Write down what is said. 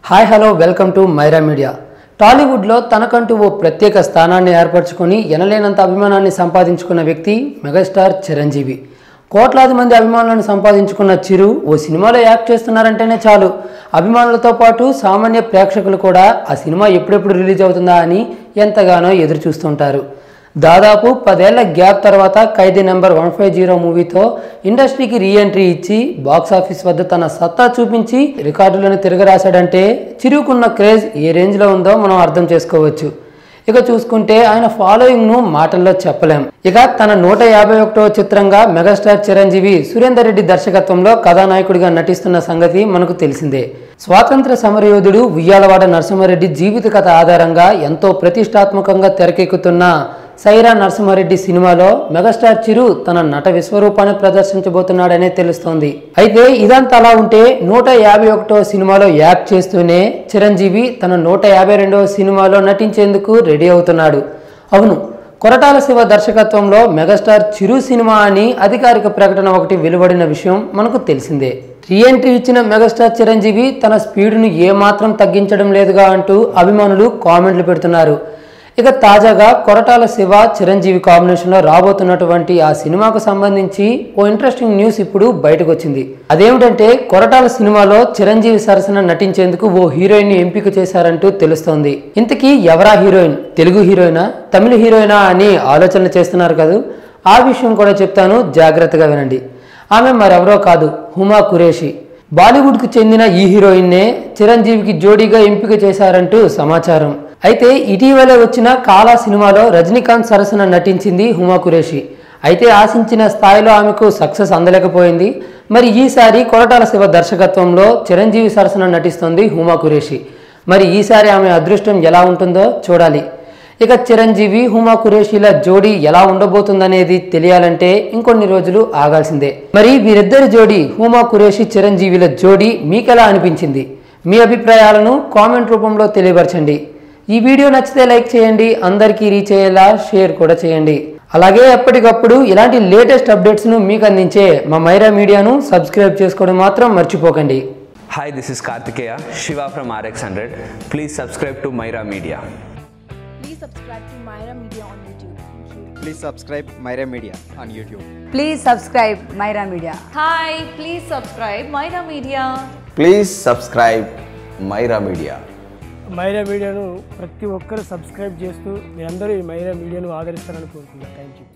Hi hello welcome to Myra Media టాలీవుడ్లో తనకంటూ ఓ ప్రత్యేక స్థానాన్ని ఏర్పరచుకొని ఎనలేనంత అభిమానాన్ని సంపాదించుకున్న వ్యక్తి మెగాస్టార్ చిరంజీవి కోట్లాది మంది అభిమానులను సంపాదించుకున్న చిరు ఓ సినిమాలో యాక్ట్ చేస్తున్నారంటేనే చాలు అభిమానులతో పాటు సామాన్య ప్రేక్షకులు కూడా ఆ సినిమా ఎప్పుడెప్పుడు రిలీజ్ అవుతుందా అని ఎంతగానో ఎదురు చూస్తుంటారు దాదాపు పదేళ్ల గ్యాప్ తర్వాత Khaidi number one five zero మూవీతో ఇండస్ట్రీకి రీఎంట్రీ ఇచ్చి బాక్స్ ఆఫీస్ వద్ద తన సత్తా చూపించి రికార్డులను తిరగరాశాడంటే చిరుకున్న క్రేజ్ ఏ రేంజ్లో ఉందో మనం అర్థం చేసుకోవచ్చు ఇక చూసుకుంటే ఆయన ఫాలోయింగ్ను మాటల్లో చెప్పలేం ఇక తన నూట యాభై ఒకటో చిత్రంగా మెగాస్టార్ చిరంజీవి సురేందర్ రెడ్డి దర్శకత్వంలో కథానాయకుడిగా నటిస్తున్న సంగతి మనకు తెలిసిందే స్వాతంత్ర సమరయోధుడు ఉయ్యాలవాడ నరసింహారెడ్డి జీవిత కథ ఆధారంగా ఎంతో ప్రతిష్టాత్మకంగా తెరకెక్కుతున్న సైరా నరసింహారెడ్డి సినిమాలో మెగాస్టార్ చిరు తన నట విశ్వరూపాన్ని ప్రదర్శించబోతున్నాడనే తెలుస్తోంది అయితే ఇదంతా అలా ఉంటే నూట యాభై ఒకటో సినిమాలో యాక్ట్ చేస్తూనే చిరంజీవి తన నూట యాభై రెండవ సినిమాలో నటించేందుకు రెడీ అవుతున్నాడు అవును కొరటాల శివ దర్శకత్వంలో మెగాస్టార్ చిరు సినిమా అని అధికారిక ప్రకటన ఒకటి వెలువడిన విషయం మనకు తెలిసిందే రీఎంట్రీ ఇచ్చిన మెగాస్టార్ చిరంజీవి తన స్పీడ్ను ఏమాత్రం తగ్గించడం లేదుగా అంటూ అభిమానులు కామెంట్లు పెడుతున్నారు ఇక తాజాగా కొరటాల శివ చిరంజీవి కాంబినేషన్లో రాబోతున్నటువంటి ఆ సినిమాకు సంబంధించి ఓ ఇంట్రెస్టింగ్ న్యూస్ ఇప్పుడు బయటకు వచ్చింది అదేమిటంటే కొరటాల సినిమాలో చిరంజీవి సరసన నటించేందుకు ఓ హీరోయిన్ ఎంపిక చేశారంటూ తెలుస్తోంది ఇంతకీ ఎవరా హీరోయిన్ తెలుగు హీరోయినా తమిళ హీరోయినా అని ఆలోచనలు చేస్తున్నారు కదా ఆ విషయం కూడా చెప్తాను జాగ్రత్తగా వినండి ఆమె మరెవరో కాదు హుమా కురేషి బాలీవుడ్కు చెందిన ఈ హీరోయిన్నే చిరంజీవికి జోడీగా ఎంపిక చేశారంటూ సమాచారం అయితే ఇటీవలే వచ్చిన కాలా సినిమాలో రజనీకాంత్ సరసన నటించింది హుమా కురేషి అయితే ఆశించిన స్థాయిలో ఆమెకు సక్సెస్ అందలేకపోయింది మరి ఈసారి కొరటాల శివ దర్శకత్వంలో చిరంజీవి సరసన నటిస్తోంది హుమా కురేషి మరి ఈసారి ఆమె అదృష్టం ఎలా ఉంటుందో చూడాలి ఇక చిరంజీవి హుమా కురేషిల జోడీ ఎలా ఉండబోతుందనేది తెలియాలంటే ఇంకొన్ని రోజులు ఆగాల్సిందే మరి వీరిద్దరి జోడీ హుమా కురేషి చిరంజీవిల జోడీ మీకెలా అనిపించింది మీ అభిప్రాయాలను కామెంట్ రూపంలో తెలియపరచండి ఈ వీడియో నచ్చితే లైక్ చేయండి అందరికీ రీచ్ అయ్యేలా షేర్ కూడా చేయండి అలాగే ఎప్పటికప్పుడు ఇలాంటి లేటెస్ట్ అప్డేట్స్ను మీకు అందించే మా మైరా మీడియాను సబ్స్క్రైబ్ చేసుకోవడం మాత్రం మర్చిపోకండి Hi, this is Kartikeya, Shiva from RX100. Please subscribe to Myra Media. Please subscribe to Myra Media on YouTube. Thank you. Please subscribe Myra Media on YouTube. Please subscribe Myra Media. Hi, please subscribe Myra Media. Please subscribe Myra Media Myra మీడియాను ప్రతి ఒక్కరు subscribe చేస్తూ మీరందరూ ఈ మైరా మీడియాను ఆదరిస్తారని కోరుకుంటున్నాను thank you